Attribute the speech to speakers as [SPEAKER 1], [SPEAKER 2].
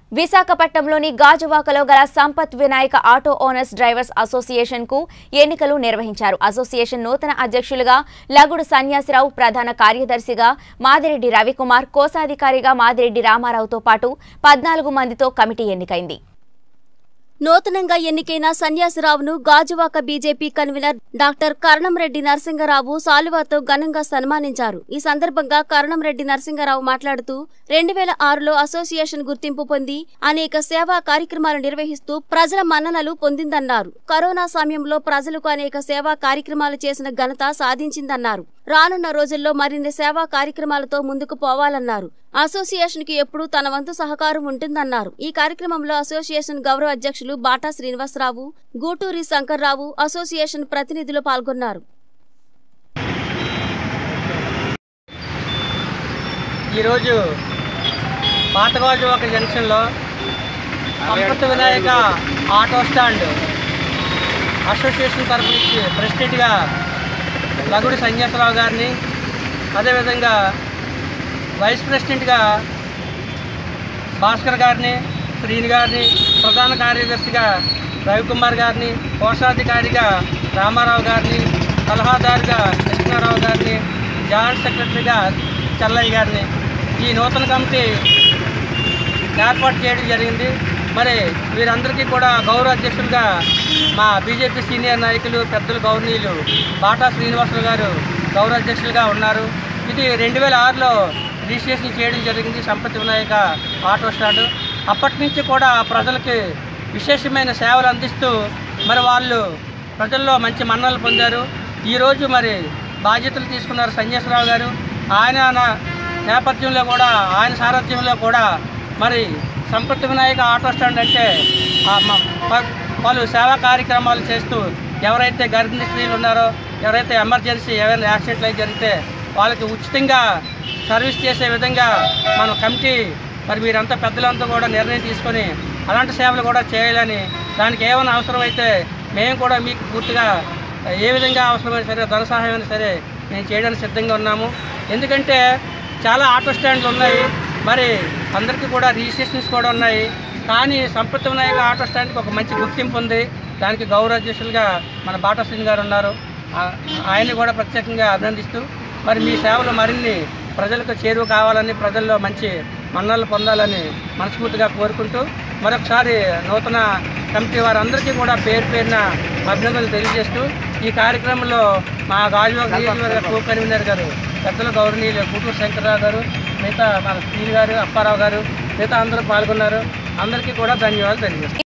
[SPEAKER 1] విశాఖపట్నంలోని గాజువాకలో గల Sampath Vinayaka auto owners drivers association కు ఎన్నికలు నిర్వహించారు అసోసియేషన్ నూతన అధ్యక్షులుగా లగుడు సన్యాసిరావు ప్రధాన కార్యదర్శిగా మాదిరెడ్డి రవికుమార్ కోశాధికారిగా మాదిరెడ్డి రామారావుతో పాటు పద్నాలుగు మందితో కమిటీ ఎన్నికైంది
[SPEAKER 2] నూతనంగా ఎన్నికైన సన్యాసిరావును Gajuwaka BJP convener doctor Karanamreddy Narasingarao సాలువాతో ఘనంగా సన్మానించారు ఈ సందర్భంగా కరణంరెడ్డి నరసింగరావు మాట్లాడుతూ రెండు వేల ఆరులో అసోసియేషన్ గుర్తింపు పొంది అనేక సేవా కార్యక్రమాలు నిర్వహిస్తూ ప్రజల మన్ననలు పొందిందన్నారు కరోనా సమయంలో ప్రజలకు అనేక సేవా కార్యక్రమాలు చేసిన ఘనత సాధించిందన్నారు రానున్న రోజుల్లో మరిన్ని సేవా కార్యక్రమాలతో ముందుకు పోవాలన్నారు అసోసియేషన్ కి ఎప్పుడూ తన వంతు సహకారం ఉంటుందన్నారు ఈ కార్యక్రమంలో అసోసియేషన్ గౌరవ అధ్యక్షులు బాటా శ్రీనివాసరావు గూటూరి శంకర్రావు అసోసియేషన్ ప్రతినిధులు పాల్గొన్నారు
[SPEAKER 3] ఈరోజు పాతగాజు ఒక జంక్షన్లో Sampath Vinayaka auto stand association తరఫు నుంచి ప్రెసిడెంట్గా లగుడి సన్యాసరావు గారిని అదేవిధంగా వైస్ ప్రెసిడెంట్గా భాస్కర్ గారిని శ్రీని గారిని ప్రధాన కార్యదర్శిగా రవికుమార్ గారిని కోశాధికారిగా రామారావు గారిని సలహాదారుగా కృష్ణారావు గారిని జాయింట్ సెక్రటరీగా చెల్లయ్య గారిని ఈ నూతన కమిటీ ఏర్పాటు చేయడం జరిగింది మరి వీరందరికీ కూడా గౌరవ అధ్యక్షులుగా మా బీజేపీ సీనియర్ నాయకులు పెద్దలు గౌరవనీయులు బాటా శ్రీనివాసులు గారు గౌరవ అధ్యక్షులుగా ఉన్నారు ఇది రెండు వేల ఆరులో రిజిస్ట్రేషన్ చేయడం జరిగింది సంపత్తి వినాయక ఆటో స్టాండ్ అప్పటి నుంచి కూడా ప్రజలకి విశేషమైన సేవలు అందిస్తూ మరి వాళ్ళు ప్రజల్లో మంచి మన్నలు పొందారు ఈరోజు మరి బాధ్యతలు తీసుకున్నారు సన్యాసరావు గారు ఆయన నా- నేపథ్యంలో కూడా ఆయన సారథ్యంలో కూడా మరి సంపత్తి వినాయక ఆటో స్టాండ్ అంటే ఆ మ- ప- పలు సేవా కార్యక్రమాలు చేస్తూ ఎవరైతే గర్భిణీ స్త్రీలు ఉన్నారో ఎవరైతే ఎమర్జెన్సీ ఎవరైనా యాక్సిడెంట్లు అయి జరిగితే వాళ్ళకి ఉచితంగా సర్వీస్ చేసే విధంగా మన కమిటీ మరి మీరంతా పెద్దలంతా కూడా నిర్ణయం తీసుకొని అలాంటి సేవలు కూడా చేయాలని దానికి ఏమైనా అవసరమైతే మేము కూడా మీకు పూర్తిగా ఏ విధంగా అవసరమైనా సరే ధన సహాయం అయినా సరే మేము చేయడానికి సిద్ధంగా ఉన్నాము ఎందుకంటే చాలా ఆటో స్టాండ్లు ఉన్నాయి మరి అందరికీ కూడా రిజిస్ట్రేషన్స్ కూడా ఉన్నాయి కానీ సంపత్ వినాయక ఆటో స్టాండ్కి ఒక మంచి గుర్తింపు ఉంది దానికి గౌరవ అధ్యక్షులుగా మన బాటా సింగ్ గారు ఉన్నారు ఆ- ఆయన్ని కూడా ప్రత్యేకంగా అభినందిస్తూ మరి మీ సేవలు మరిన్ని ప్రజలకు చేరువ కావాలని ప్రజల్లో మంచి మన్నలు పొందాలని మనస్ఫూర్తిగా కోరుకుంటూ మరొకసారి నూతన కమిటీ వారందరికీ కూడా పేరు పేరున అభినందనలు తెలియజేస్తూ ఈ కార్యక్రమంలో మా గాజు నియోజకవర్గ కో కన్వీనర్ గారు పెద్దల గౌరవనీయులు కూటూరు శంకర్రావు గారు మిగతా మన శ్రీ గారు అప్పారావు గారు మిగతా అందరూ పాల్గొన్నారు అందరికీ కూడా ధన్యవాదాలు తెలియజేస్తాను